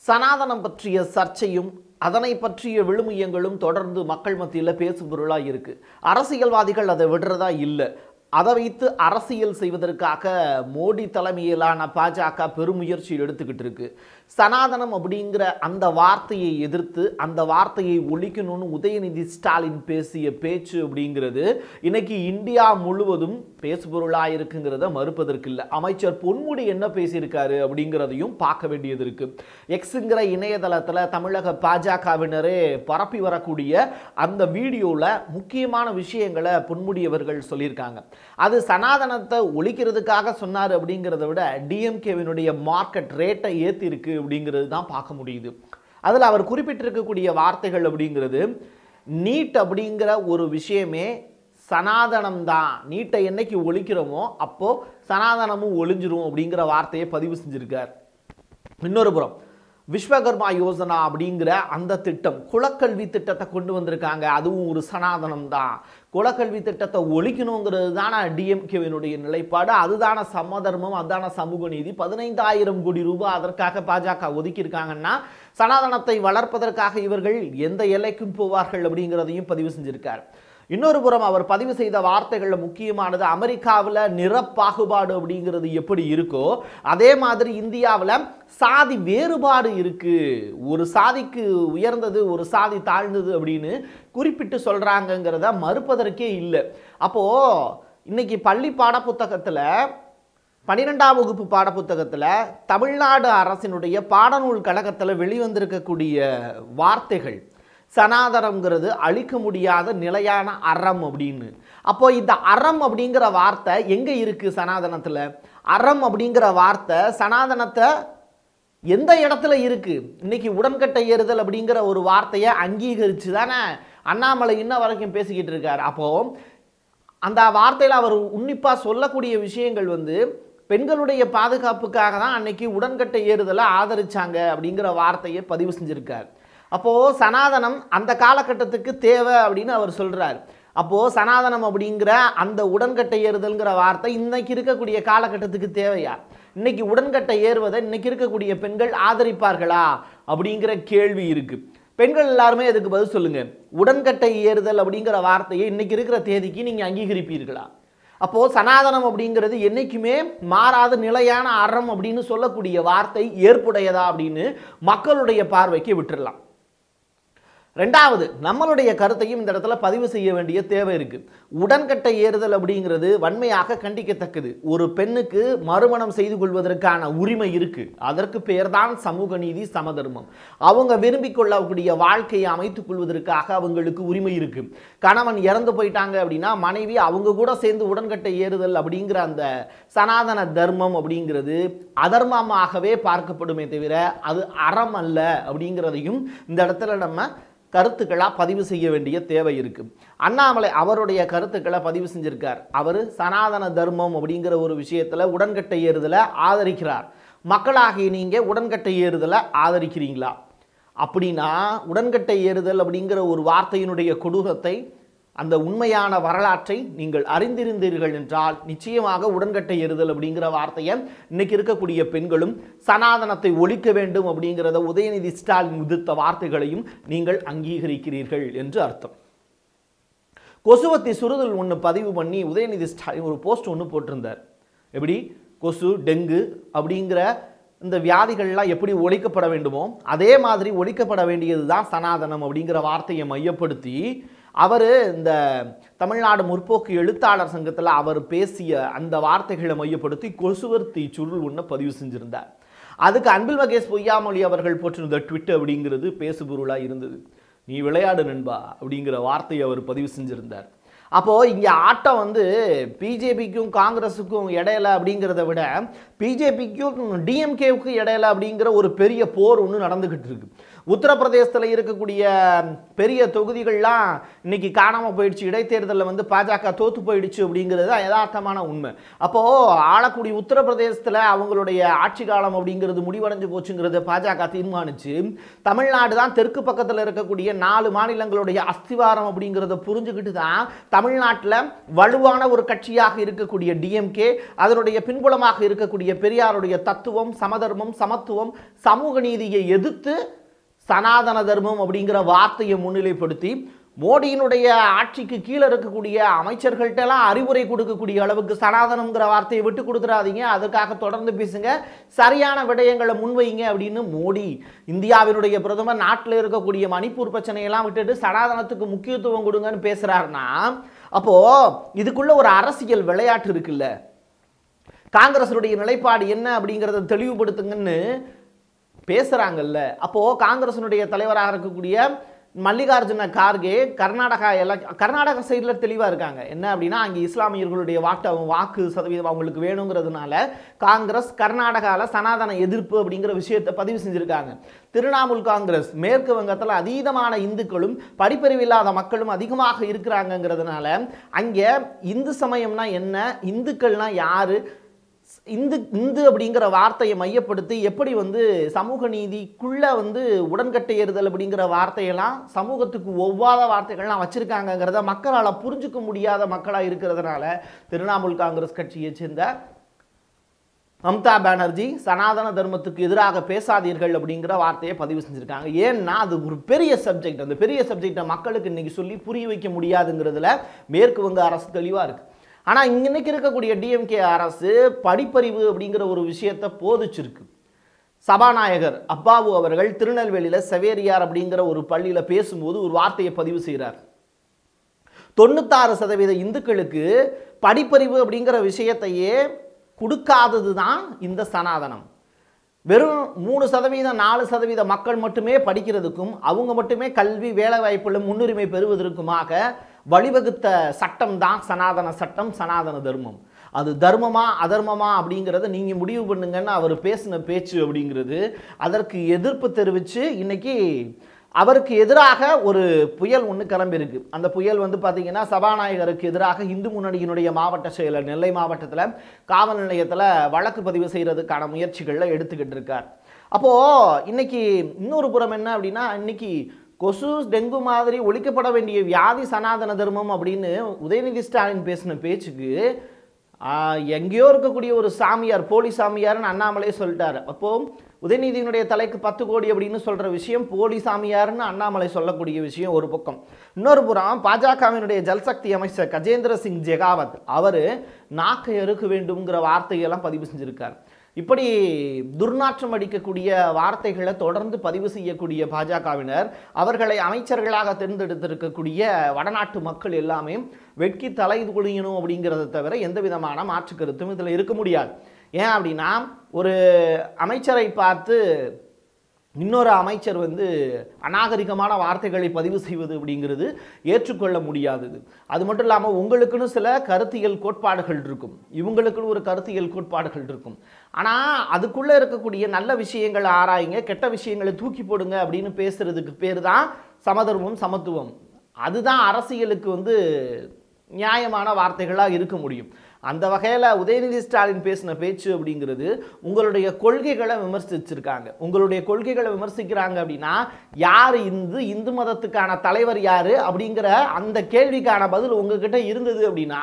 சனாதனம் பற்றிய சர்ச்சையும் அதனை பற்றிய விழுமியங்களும் தொடர்ந்து மக்கள் மத்தியில் பேசும் பொருளாக இருக்கு அரசியல்வாதிகள் அதை விடுறதா இல்லை அதை வைத்து அரசியல் செய்வதற்காக மோடி தலைமையிலான பாஜக பெருமுயற்சி எடுத்துக்கிட்டு இருக்கு சனாதனம் அப்படிங்கிற அந்த வார்த்தையை எதிர்த்து அந்த வார்த்தையை ஒழிக்கணும்னு உதயநிதி ஸ்டாலின் பேசிய பேச்சு அப்படிங்கிறது இன்னைக்கு இந்தியா முழுவதும் பேசுபொருளாக இருக்குங்கிறத மறுப்பதற்கு இல்லை அமைச்சர் பொன்முடி என்ன பேசியிருக்காரு அப்படிங்கிறதையும் பார்க்க வேண்டியது இருக்கு எக்ஸுங்கிற இணையதளத்தில் தமிழக பாஜகவினரே பரப்பி வரக்கூடிய அந்த வீடியோவில் முக்கியமான விஷயங்களை பொன்முடி அவர்கள் சொல்லியிருக்காங்க அது சனாதனத்தை ஒழிக்கிறதுக்காக சொன்னார் அப்படிங்கிறத விட டிஎம்கேவினுடைய மார்க்கெட் ரேட்டை ஏற்றிருக்கு அப்படிங்கிறது தான் பார்க்க முடியுது அதில் அவர் குறிப்பிட்டிருக்கக்கூடிய வார்த்தைகள் அப்படிங்கிறது நீட் அப்படிங்கிற ஒரு விஷயமே சனாதனம் தான் நீட்டை என்னைக்கு ஒழிக்கிறோமோ அப்போ சனாதனமும் ஒழிஞ்சிரும் அப்படிங்கிற வார்த்தையை பதிவு செஞ்சிருக்கார் இன்னொரு புறம் விஸ்வகர்மா யோஜனா அப்படிங்கிற அந்த திட்டம் குலக்கல்வி திட்டத்தை கொண்டு வந்திருக்காங்க அதுவும் ஒரு சனாதனம் தான் குலக்கல்வி திட்டத்தை ஒழிக்கணுங்கிறது தானே டிஎம்கேவினுடைய நிலைப்பாடு அதுதான சமதர்மம் அதுதான சமூக நீதி பதினைந்தாயிரம் கோடி ரூபாய் அதற்காக பாஜக ஒதுக்கியிருக்காங்கன்னா சனாதனத்தை வளர்ப்பதற்காக இவர்கள் எந்த எல்லைக்கும் போவார்கள் அப்படிங்கிறதையும் பதிவு செஞ்சிருக்கார் இன்னொரு புறம் அவர் பதிவு செய்த வார்த்தைகளில் முக்கியமானது அமெரிக்காவில் நிறப்பாகுபாடு அப்படிங்கிறது எப்படி இருக்கோ அதே மாதிரி இந்தியாவில் சாதி வேறுபாடு இருக்கு ஒரு சாதிக்கு உயர்ந்தது ஒரு சாதி தாழ்ந்தது அப்படின்னு குறிப்பிட்டு சொல்றாங்கங்கிறத மறுப்பதற்கே இல்லை அப்போ இன்னைக்கு பள்ளி பாடப்புத்தகத்தில் பன்னிரெண்டாம் வகுப்பு பாடப்புத்தகத்தில் தமிழ்நாடு அரசினுடைய பாடநூல் கழகத்தில் வெளிவந்திருக்கக்கூடிய வார்த்தைகள் சனாதனம்ங்கிறது அழிக்க முடியாத நிலையான அறம் அப்படின்னு அப்போ இந்த அறம் அப்படிங்கிற வார்த்தை எங்கே இருக்கு சனாதனத்தில் அறம் அப்படிங்கிற வார்த்தை சனாதனத்தை எந்த இடத்துல இருக்கு இன்னைக்கு உடன்கட்டை ஏறுதல் அப்படிங்கிற ஒரு வார்த்தையை அங்கீகரித்து தானே அண்ணாமலை இன்ன வரைக்கும் பேசிக்கிட்டு இருக்காரு அப்போ அந்த வார்த்தையில் அவர் உன்னிப்பாக சொல்லக்கூடிய விஷயங்கள் வந்து பெண்களுடைய பாதுகாப்புக்காக தான் அன்னைக்கு உடன்கட்டை ஏறுதலை ஆதரிச்சாங்க அப்படிங்கிற வார்த்தையை பதிவு செஞ்சிருக்கார் அப்போது சனாதனம் அந்த காலகட்டத்துக்கு தேவை அப்படின்னு அவர் சொல்கிறார் அப்போது சனாதனம் அப்படிங்கிற அந்த உடன்கட்டை ஏறுதல்ங்கிற வார்த்தை இன்னைக்கு இருக்கக்கூடிய காலகட்டத்துக்கு தேவையா இன்னைக்கு உடன்கட்டை ஏறுவதை இன்னைக்கு இருக்கக்கூடிய பெண்கள் ஆதரிப்பார்களா அப்படிங்கிற கேள்வி இருக்கு பெண்கள் எல்லாருமே அதுக்கு பதில் சொல்லுங்க உடன்கட்டை ஏறுதல் அப்படிங்கிற வார்த்தையை இன்னைக்கு இருக்கிற தேதிக்கு நீங்க அங்கீகரிப்பீர்களா அப்போ சனாதனம் அப்படிங்கிறது என்னைக்குமே மாறாத நிலையான அறம் அப்படின்னு சொல்லக்கூடிய வார்த்தை ஏற்புடையதா அப்படின்னு மக்களுடைய பார்வைக்கு விட்டுறலாம் ரெண்டாவது நம்மளுடைய கருத்தையும் இந்த இடத்துல பதிவு செய்ய வேண்டிய தேவை இருக்கு உடன்கட்டை ஏறுதல் அப்படிங்கிறது வன்மையாக கண்டிக்கத்தக்கது ஒரு பெண்ணுக்கு மறுமணம் செய்து கொள்வதற்கான உரிமை இருக்கு அதற்கு பேர்தான் சமூக நீதி சமதர்மம் அவங்க விரும்பிக் கொள்ளக்கூடிய வாழ்க்கையை அமைத்துக் கொள்வதற்காக அவங்களுக்கு உரிமை இருக்கு கணவன் இறந்து போயிட்டாங்க அப்படின்னா மனைவி அவங்க கூட சேர்ந்து உடன்கட்டை ஏறுதல் அப்படிங்கிற அந்த சனாதன தர்மம் அப்படிங்கிறது அதர்மமாகவே பார்க்கப்படுமே தவிர அது அறம் அல்ல அப்படிங்கிறதையும் இந்த இடத்துல நம்ம கருத்துக்களாக பதிவு செய்ய வேண்டிய தேவை இருக்கு அண்ணாமலை அவருடைய கருத்துக்களை பதிவு செஞ்சிருக்கார் அவர் சனாதன தர்மம் அப்படிங்கிற ஒரு விஷயத்துல உடன்கட்டை ஏறுதலை ஆதரிக்கிறார் மக்களாகிய நீங்க உடன்கட்டை ஏறுதலை ஆதரிக்கிறீங்களா அப்படின்னா உடன்கட்டை ஏறுதல் அப்படிங்கிற ஒரு வார்த்தையினுடைய கொடூரத்தை அந்த உண்மையான வரலாற்றை நீங்கள் அறிந்திருந்தீர்கள் என்றால் நிச்சயமாக உடன்கட்டை ஏறுதல் அப்படிங்கிற வார்த்தையை இன்னைக்கு இருக்கக்கூடிய பெண்களும் சனாதனத்தை ஒழிக்க வேண்டும் அப்படிங்கிறத உதயநிதி ஸ்டாலின் உதிர்த்த வார்த்தைகளையும் நீங்கள் அங்கீகரிக்கிறீர்கள் என்று அர்த்தம் கொசுவத்தி சுருதல் ஒன்று பதிவு பண்ணி உதயநிதி ஸ்டாலின் ஒரு போஸ்ட் ஒன்று போட்டிருந்தார் எப்படி கொசு டெங்கு அப்படிங்கிற இந்த வியாதிகள்லாம் எப்படி ஒழிக்கப்பட வேண்டுமோ அதே மாதிரி ஒழிக்கப்பட வேண்டியது தான் சனாதனம் அப்படிங்கிற வார்த்தையை மையப்படுத்தி அவர் இந்த தமிழ்நாடு முற்போக்கு எழுத்தாளர் சங்கத்தில் அவர் பேசிய அந்த வார்த்தைகளை மையப்படுத்தி கொசுவர்த்தி சுருள் ஒன்று பதிவு செஞ்சிருந்தார் அதுக்கு அன்பில் மகேஷ் பொய்யாமொழி அவர்கள் போட்டிருந்த ட்விட் அப்படிங்கிறது பேசுபொருளாக இருந்தது நீ விளையாடு நண்பா அப்படிங்கிற வார்த்தையை அவர் பதிவு செஞ்சிருந்தார் அப்போது இங்கே ஆட்டம் வந்து பிஜேபிக்கும் காங்கிரஸுக்கும் இடையில அப்படிங்கிறத விட பிஜேபிக்கும் டிஎம்கேவுக்கும் இடையில அப்படிங்கிற ஒரு பெரிய போர் ஒன்று நடந்துக்கிட்டு இருக்கு உத்தரப்பிரதேசத்தில் இருக்கக்கூடிய பெரிய தொகுதிகள்லாம் இன்னைக்கு காணாம போயிடுச்சு இடைத்தேர்தலில் வந்து பாஜக தோத்து போயிடுச்சு அப்படிங்கிறது தான் யதார்த்தமான உண்மை அப்போ ஆளக்கூடிய உத்தரப்பிரதேசத்தில் அவங்களுடைய ஆட்சி காலம் அப்படிங்கிறது முடிவடைஞ்சு போச்சுங்கிறத பாஜக தீர்மானிச்சு தமிழ்நாடு தான் தெற்கு பக்கத்தில் இருக்கக்கூடிய நாலு மாநிலங்களுடைய அஸ்திவாரம் அப்படிங்கிறத புரிஞ்சுக்கிட்டு தான் தமிழ்நாட்டில் வலுவான ஒரு கட்சியாக இருக்கக்கூடிய டிஎம்கே அதனுடைய பின்புலமாக இருக்கக்கூடிய பெரியாருடைய தத்துவம் சமதர்மம் சமத்துவம் சமூக நீதியை எதிர்த்து சனாதன தர்மம் அப்படிங்கிற வார்த்தையை முன்னிலைப்படுத்தி மோடியினுடைய ஆட்சிக்கு கீழே இருக்கக்கூடிய அமைச்சர்கள்ட்டெல்லாம் அறிவுரை கொடுக்கக்கூடிய அளவுக்கு சனாதனம்ங்கிற வார்த்தையை விட்டு கொடுத்துறாதீங்க அதுக்காக தொடர்ந்து பேசுங்க சரியான விடயங்களை முன்வைங்க அப்படின்னு மோடி இந்தியாவினுடைய பிரதமர் நாட்டில் இருக்கக்கூடிய மணிப்பூர் பிரச்சனையெல்லாம் விட்டுட்டு சனாதனத்துக்கு முக்கியத்துவம் கொடுங்கன்னு பேசுறாருன்னா அப்போ இதுக்குள்ள ஒரு அரசியல் விளையாட்டு இருக்குல்ல காங்கிரஸுடைய நிலைப்பாடு என்ன அப்படிங்கிறத தெளிவுபடுத்துங்கன்னு பேசுகிறாங்கல்ல அப்போது காங்கிரஸினுடைய தலைவராக இருக்கக்கூடிய மல்லிகார்ஜுன கார்கே கர்நாடகா எல்லாம் கர்நாடகா சைடில் தெளிவாக இருக்காங்க என்ன அப்படின்னா அங்கே இஸ்லாமியர்களுடைய வாக்கு வாக்கு சதவீதம் அவங்களுக்கு வேணுங்கிறதுனால காங்கிரஸ் கர்நாடகாவில் சனாதன எதிர்ப்பு அப்படிங்கிற விஷயத்தை பதிவு செஞ்சுருக்காங்க திரிணாமுல் காங்கிரஸ் மேற்கு வங்கத்தில் அதீதமான இந்துக்களும் படிப்பறிவு இல்லாத மக்களும் அதிகமாக இருக்கிறாங்கங்கிறதுனால அங்கே இந்து சமயம்னா என்ன இந்துக்கள்னா யாரு இந்து இந்து அப்படிங்கிற வார்த்தையை மையப்படுத்தி எப்படி வந்து சமூக நீதிக்குள்ள வந்து உடன்கட்டையறுதல் அப்படிங்கிற வார்த்தையெல்லாம் சமூகத்துக்கு ஒவ்வாத வார்த்தைகள்லாம் வச்சிருக்காங்கங்கிறத மக்களால் புரிஞ்சுக்க முடியாத மக்களாக இருக்கிறதுனால திரிணாமுல் காங்கிரஸ் கட்சியை சேர்ந்த மம்தா பானர்ஜி சனாதன தர்மத்துக்கு எதிராக பேசாதீர்கள் அப்படிங்கிற வார்த்தையை பதிவு செஞ்சுருக்காங்க ஏன்னா அது ஒரு பெரிய சப்ஜெக்ட் அந்த பெரிய சப்ஜெக்டை மக்களுக்கு இன்னைக்கு சொல்லி புரிய வைக்க முடியாதுங்கிறதுல மேற்கு வங்க அரசு தெளிவாக இருக்குது ஆனால் இன்னைக்கு இருக்கக்கூடிய டிஎம்கே அரசு படிப்பறிவு அப்படிங்கிற ஒரு விஷயத்தை போதிச்சிருக்கு சபாநாயகர் அப்பாவு அவர்கள் திருநெல்வேலியில் செவேரியார் அப்படிங்கிற ஒரு பள்ளியில் பேசும்போது ஒரு வார்த்தையை பதிவு செய்கிறார் தொண்ணூத்தாறு சதவீத இந்துக்களுக்கு படிப்பறிவு அப்படிங்கிற விஷயத்தையே கொடுக்காதது தான் இந்த சனாதனம் வெறும் மூணு சதவீதம் நாலு சதவீத மக்கள் மட்டுமே படிக்கிறதுக்கும் அவங்க மட்டுமே கல்வி வேலைவாய்ப்புல முன்னுரிமை பெறுவதற்குமாக வழிவகுத்த சட்டம் தான் சனாதன சட்டம் சனாதன தர்மம் அது தர்மமா அதர்மமா அப்படிங்கிறத நீங்கள் முடிவு பண்ணுங்கன்னு அவர் பேசின பேச்சு அப்படிங்கிறது அதற்கு எதிர்ப்பு தெரிவித்து இன்னைக்கு அவருக்கு எதிராக ஒரு புயல் ஒன்று கிளம்பியிருக்கு அந்த புயல் வந்து பார்த்தீங்கன்னா சபாநாயகருக்கு எதிராக இந்து முன்னணியினுடைய மாவட்ட செயலர் நெல்லை மாவட்டத்தில் காவல் நிலையத்தில் வழக்கு பதிவு செய்கிறதுக்கான முயற்சிகளில் எடுத்துக்கிட்டு இருக்கார் அப்போது இன்னைக்கு இன்னொரு புறம் என்ன அப்படின்னா இன்னைக்கு கொசு டெங்கு மாதிரி ஒழிக்கப்பட வேண்டிய வியாதி சனாதன தர்மம் அப்படின்னு உதயநிதி ஸ்டாலின் பேசின பேச்சுக்கு ஆஹ், எங்கேயோ இருக்கக்கூடிய ஒரு சாமியார் போலி சாமியார்னு அண்ணாமலையே சொல்லிட்டாரு அப்போ உதயநிதியினுடைய தலைக்கு பத்து கோடி அப்படின்னு சொல்ற விஷயம் போலி சாமியார்னு அண்ணாமலை சொல்லக்கூடிய விஷயம் ஒரு பக்கம் இன்னொரு புறம் பாஜகவினுடைய ஜல்சக்தி அமைச்சர் கஜேந்திர சிங் ஜெகாவத் அவர் நாக்கை அறுக்க வேண்டும்ங்கிற வார்த்தையெல்லாம் பதிவு செஞ்சிருக்கார் இப்படி துர்நாற்றம் அடிக்கக்கூடிய வார்த்தைகளை தொடர்ந்து பதிவு செய்யக்கூடிய பாஜகவினர் அவர்களை அமைச்சர்களாக தேர்ந்தெடுத்திருக்கக்கூடிய வடநாட்டு மக்கள் எல்லாமே வெட்கி தலை குளியணும் அப்படிங்கிறத தவிர எந்த விதமான மாற்று கருத்தும் இதில் இருக்க முடியாது ஏன் அப்படின்னா ஒரு அமைச்சரை பார்த்து இன்னொரு அமைச்சர் வந்து அநாகரிகமான வார்த்தைகளை பதிவு செய்வது அப்படிங்கிறது ஏற்றுக்கொள்ள முடியாதது அது மட்டும் இல்லாமல் உங்களுக்குன்னு சில கருத்தியல் கோட்பாடுகள் இருக்கும் இவங்களுக்குன்னு ஒரு கருத்தியல் கோட்பாடுகள் இருக்கும் ஆனால் அதுக்குள்ளே இருக்கக்கூடிய நல்ல விஷயங்களை ஆராயுங்க கெட்ட விஷயங்களை தூக்கி போடுங்க அப்படின்னு பேசுறதுக்கு பேர் தான் சமதர்மம் சமத்துவம் அதுதான் அரசியலுக்கு வந்து நியாயமான வார்த்தைகளாக இருக்க முடியும் அந்த வகையில் உதயநிதி ஸ்டாலின் பேசின பேச்சு அப்படிங்கிறது உங்களுடைய கொள்கைகளை விமர்சிச்சிருக்காங்க உங்களுடைய கொள்கைகளை விமர்சிக்கிறாங்க அப்படின்னா யார் இந்து இந்து மதத்துக்கான தலைவர் யார் அப்படிங்கிற அந்த கேள்விக்கான பதில் உங்ககிட்ட இருந்தது அப்படின்னா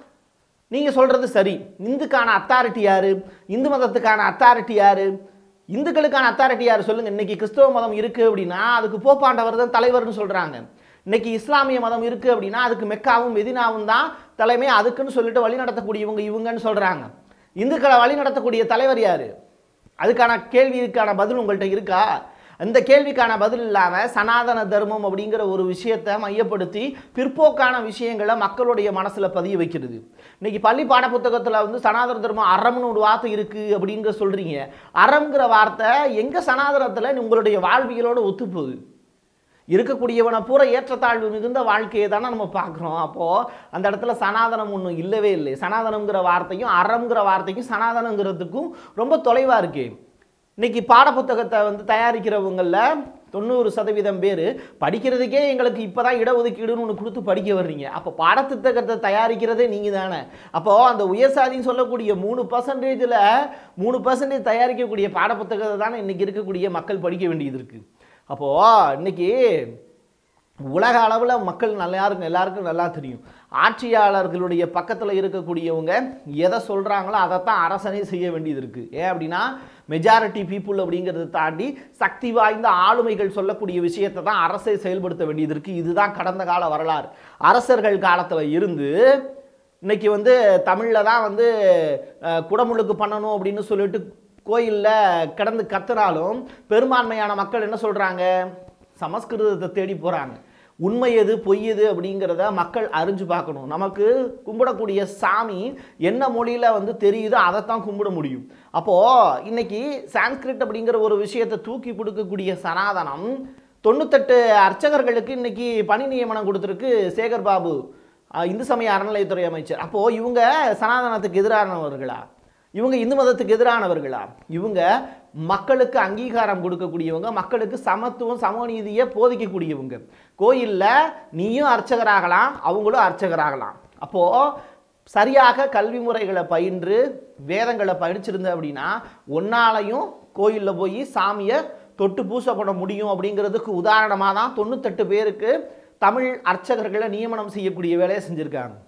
நீங்க சொல்றது சரி இந்துக்கான அத்தாரிட்டி யாரு இந்து மதத்துக்கான அத்தாரிட்டி யாரு இந்துக்களுக்கான அத்தாரிட்டி யாரு சொல்லுங்க இன்னைக்கு கிறிஸ்தவ மதம் இருக்கு அப்படின்னா அதுக்கு போப்பாண்டவர் தான் தலைவர்னு சொல்றாங்க இன்னைக்கு இஸ்லாமிய மதம் இருக்கு அப்படின்னா அதுக்கு மெக்காவும் மெதினாவும் தான் தலைமை அதுக்குன்னு சொல்லிட்டு வழி நடத்தக்கூடியவங்க இவங்கன்னு சொல்றாங்க இந்துக்களை வழி நடத்தக்கூடிய தலைவர் யாரு அதுக்கான கேள்விக்கான பதில் உங்கள்கிட்ட இருக்கா அந்த கேள்விக்கான பதில் இல்லாமல் சனாதன தர்மம் அப்படிங்கிற ஒரு விஷயத்தை மையப்படுத்தி பிற்போக்கான விஷயங்களை மக்களுடைய மனசில் பதிய வைக்கிறது இன்னைக்கு பள்ளி பாடப்புத்தகத்தில் வந்து சனாதன தர்மம் அறம்னு ஒரு வார்த்தை இருக்குது அப்படிங்கிற சொல்கிறீங்க அறம்ங்கிற வார்த்தை எங்கே சனாதனத்தில் உங்களுடைய வாழ்வியலோடு ஒத்துப்போகுது இருக்கக்கூடியவனை பூரா ஏற்றத்தாழ்வு மிகுந்த வாழ்க்கையை தானே நம்ம பார்க்குறோம் அப்போது அந்த இடத்துல சனாதனம் ஒன்றும் இல்லவே இல்லை சனாதனங்கிற வார்த்தையும் அறம்ங்கிற வார்த்தைக்கும் சனாதனங்கிறதுக்கும் ரொம்ப தொலைவாக இருக்கு இன்னைக்கு பாடப்புத்தகத்தை வந்து தயாரிக்கிறவங்களில் தொண்ணூறு சதவீதம் பேர் படிக்கிறதுக்கே எங்களுக்கு இப்போதான் இடஒதுக்கீடுன்னு ஒன்று கொடுத்து படிக்க வர்றீங்க அப்போ பாடத்திட்டத்தை தயாரிக்கிறதே நீங்கள் தானே அப்போது அந்த உயர்சாதின்னு சொல்லக்கூடிய மூணு பர்சன்டேஜில் மூணு பர்சன்டேஜ் தயாரிக்கக்கூடிய பாடப்புத்தகத்தை தானே இன்றைக்கி இருக்கக்கூடிய மக்கள் படிக்க வேண்டியது இருக்குது அப்போது இன்னைக்கு உலக அளவில் மக்கள் நல்லா யாருக்கும் எல்லாருக்கும் நல்லா தெரியும் ஆட்சியாளர்களுடைய பக்கத்தில் இருக்கக்கூடியவங்க எதை சொல்கிறாங்களோ அதைத்தான் அரசனே செய்ய வேண்டியது இருக்குது ஏன் அப்படின்னா மெஜாரிட்டி பீப்புள் அப்படிங்கிறத தாண்டி சக்தி வாய்ந்த ஆளுமைகள் சொல்லக்கூடிய விஷயத்தை தான் அரசை செயல்படுத்த வேண்டியது இருக்குது இதுதான் கடந்த கால வரலாறு அரசர்கள் காலத்தில் இருந்து இன்னைக்கு வந்து தமிழில் தான் வந்து அஹ், குடமுழுக்கு பண்ணணும் அப்படின்னு சொல்லிட்டு கோயிலில் கிடந்து கத்துனாலும் பெரும்பான்மையான மக்கள் என்ன சொல்கிறாங்க சமஸ்கிருதத்தை தேடி போகிறாங்க உண்மை எது பொய் எது அப்படிங்கிறத மக்கள் அறிஞ்சு பார்க்கணும் நமக்கு கும்பிடக்கூடிய சாமி என்ன மொழியில் வந்து தெரியுதோ அதைத்தான் கும்பிட முடியும் அப்போது இன்னைக்கு சான்ஸ்கிரிட் அப்படிங்கிற ஒரு விஷயத்தை தூக்கி கொடுக்கக்கூடிய சனாதனம் தொண்ணூத்தெட்டு அர்ச்சகர்களுக்கு இன்னைக்கு பணி நியமனம் கொடுத்துருக்கு சேகர் பாபு அஹ், இந்து சமய அறநிலையத்துறை அமைச்சர் அப்போது இவங்க சனாதனத்துக்கு எதிரானவர்களா இவங்க இந்து மதத்துக்கு எதிரானவர்களா இவங்க மக்களுக்கு அங்கீகாரம் கொடுக்கக்கூடியவங்க மக்களுக்கு சமத்துவம் சமநீதியை போதிக்கக்கூடியவங்க கோயிலில் நீயும் அர்ச்சகராகலாம் அவங்களும் அர்ச்சகராகலாம் அப்போது சரியாக கல்வி முறைகளை பயின்று வேதங்களை படிச்சிருந்த அப்படின்னா ஒன்னாலையும் கோயிலில் போய் சாமியை தொட்டு பூசப்பட முடியும் அப்படிங்கிறதுக்கு உதாரணமாக தான் தொண்ணூத்தெட்டு பேருக்கு தமிழ் அர்ச்சகர்களை நியமனம் செய்யக்கூடிய வேலையை செஞ்சுருக்காங்க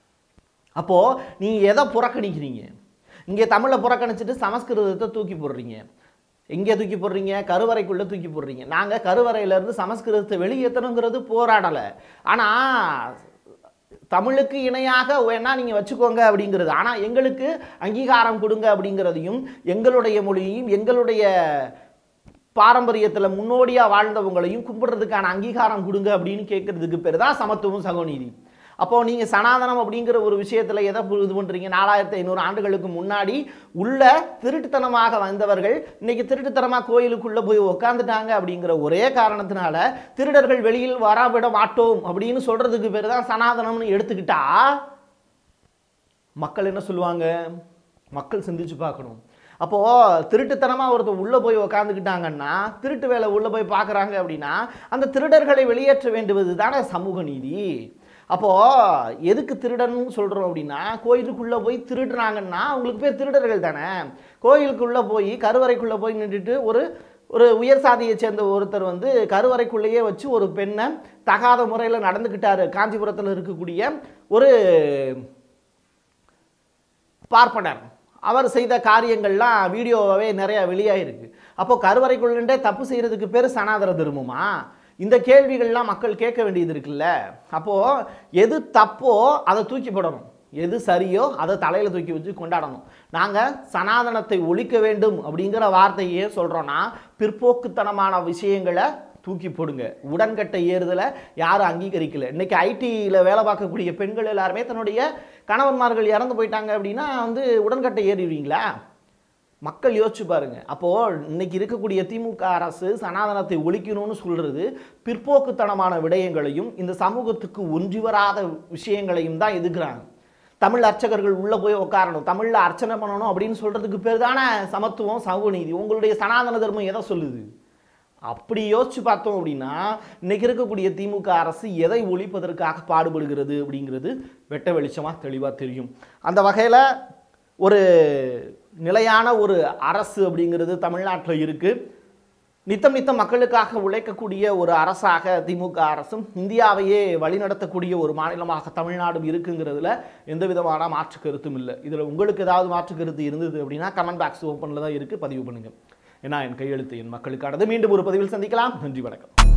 அப்போது நீ எதை புறக்கணிக்கிறீங்க இங்கே தமிழை புறக்கணிச்சிட்டு சமஸ்கிருதத்தை தூக்கி போடுறீங்க எங்கே தூக்கி போடுறீங்க கருவறைக்குள்ளே தூக்கி போடுறீங்க நாங்கள் கருவறையிலேருந்து சமஸ்கிருதத்தை வெளியேற்றணுங்கிறது போராடலை ஆனால் தமிழுக்கு இணையாக வேணா நீங்கள் வச்சுக்கோங்க அப்படிங்கிறது ஆனால் எங்களுக்கு அங்கீகாரம் கொடுங்க அப்படிங்கிறதையும் எங்களுடைய மொழியையும் எங்களுடைய பாரம்பரியத்தில் முன்னோடியாக வாழ்ந்தவங்களையும் கும்பிடுறதுக்கான அங்கீகாரம் கொடுங்க அப்படின்னு கேட்கறதுக்கு பேர் தான் சமத்துவம் சகோநீதி அப்போ நீங்கள் சனாதனம் அப்படிங்கிற ஒரு விஷயத்தில் எதை பு- இது பண்ணுறீங்க நாலாயிரத்தி ஐநூறு ஆண்டுகளுக்கு முன்னாடி உள்ள திருட்டுத்தனமாக வந்தவர்கள் இன்னைக்கு திருட்டுத்தனமாக கோயிலுக்குள்ளே போய் உக்காந்துட்டாங்க அப்படிங்கிற ஒரே காரணத்தினால திருடர்கள் வெளியில் வரவிட மாட்டோம் அப்படின்னு சொல்கிறதுக்கு பேர் தான் சனாதனம்னு எடுத்துக்கிட்டா மக்கள் என்ன சொல்லுவாங்க மக்கள் சிந்திச்சு பார்க்கணும் அப்போது திருட்டுத்தனமாக ஒருத்தர் உள்ளே போய் உக்காந்துக்கிட்டாங்கன்னா திருட்டு வேலை உள்ளே போய் பார்க்குறாங்க அப்படின்னா அந்த திருடர்களை வெளியேற்ற வேண்டுவது தானே சமூக நீதி அப்போது எதுக்கு திருடன்னு சொல்கிறோம் அப்படின்னா கோயிலுக்குள்ளே போய் திருடுறாங்கன்னா அவங்களுக்கு பேர் திருடர்கள் தானே கோயிலுக்குள்ளே போய் கருவறைக்குள்ளே போய் நின்றுட்டு ஒரு ஒரு உயர் சாதியை சேர்ந்த ஒருத்தர் வந்து கருவறைக்குள்ளேயே வச்சு ஒரு பெண்ணை தகாத முறையில் நடந்துக்கிட்டாரு காஞ்சிபுரத்தில் இருக்கக்கூடிய ஒரு பார்ப்பனர் அவர் செய்த காரியங்கள்லாம் வீடியோவாகவே நிறைய வெளியாயிருக்கு அப்போ கருவறைக்குள்ளே தப்பு செய்கிறதுக்கு பேர் சனாதன தர்மமா இந்த கேள்விகள்லாம் மக்கள் கேட்க வேண்டியது இருக்குல்ல அப்போது எது தப்போ அதை தூக்கி போடணும் எது சரியோ அதை தலையில் தூக்கி வச்சு கொண்டாடணும் நாங்கள் சனாதனத்தை ஒழிக்க வேண்டும் அப்படிங்கிற வார்த்தையே சொல்கிறோன்னா பிற்போக்குத்தனமான விஷயங்களை தூக்கி போடுங்க உடன்கட்டை ஏறுதலை யாரும் அங்கீகரிக்கல இன்னைக்கு ஐடியில் வேலை பார்க்கக்கூடிய பெண்கள் எல்லாருமே தன்னுடைய கணவன்மார்கள் இறந்து போயிட்டாங்க அப்படின்னா வந்து உடன்கட்டை ஏறிடுவீங்களா மக்கள் யோசிச்சு பாருங்க அப்போ இன்னைக்கு இருக்கக்கூடிய திமுக அரசு சனாதனத்தை ஒழிக்கணும்னு சொல்றது பிற்போக்குத்தனமான விடயங்களையும் இந்த சமூகத்துக்கு ஒன்றி வராத விஷயங்களையும் தான் எதுக்குறாங்க தமிழ் அர்ச்சகர்கள் உள்ள போய் உட்காரணும் தமிழ்ல அர்ச்சனை பண்ணணும் அப்படின்னு சொல்றதுக்கு பேர் தானே சமத்துவம் சமூக நீதி உங்களுடைய சனாதன தர்மம் எதை சொல்லுது அப்படி யோசிச்சு பார்த்தோம் அப்படின்னா இன்னைக்கு இருக்கக்கூடிய திமுக அரசு எதை ஒழிப்பதற்காக பாடுபடுகிறது அப்படிங்கிறது வெட்ட வெளிச்சமாக தெளிவாக தெரியும் அந்த வகையில் ஒரு நிலையான ஒரு அரசு அப்படிங்கிறது தமிழ்நாட்டில் இருக்குது நித்தம் நித்தம் மக்களுக்காக உழைக்கக்கூடிய ஒரு அரசாக திமுக அரசும் இந்தியாவையே வழிநடத்தக்கூடிய ஒரு மாநிலமாக தமிழ்நாடும் இருக்குங்கிறதுல எந்த விதமான மாற்று கருத்தும் இல்லை இதில் உங்களுக்கு ஏதாவது மாற்று கருத்து இருந்தது அப்படின்னா கமெண்ட் பாக்ஸ் ஓப்பனில் தான் இருக்குது பதிவு பண்ணுங்கள் ஏன்னா என் கையெழுத்து என் மக்களுக்கானது மீண்டும் ஒரு பதிவில் சந்திக்கலாம் நன்றி வணக்கம்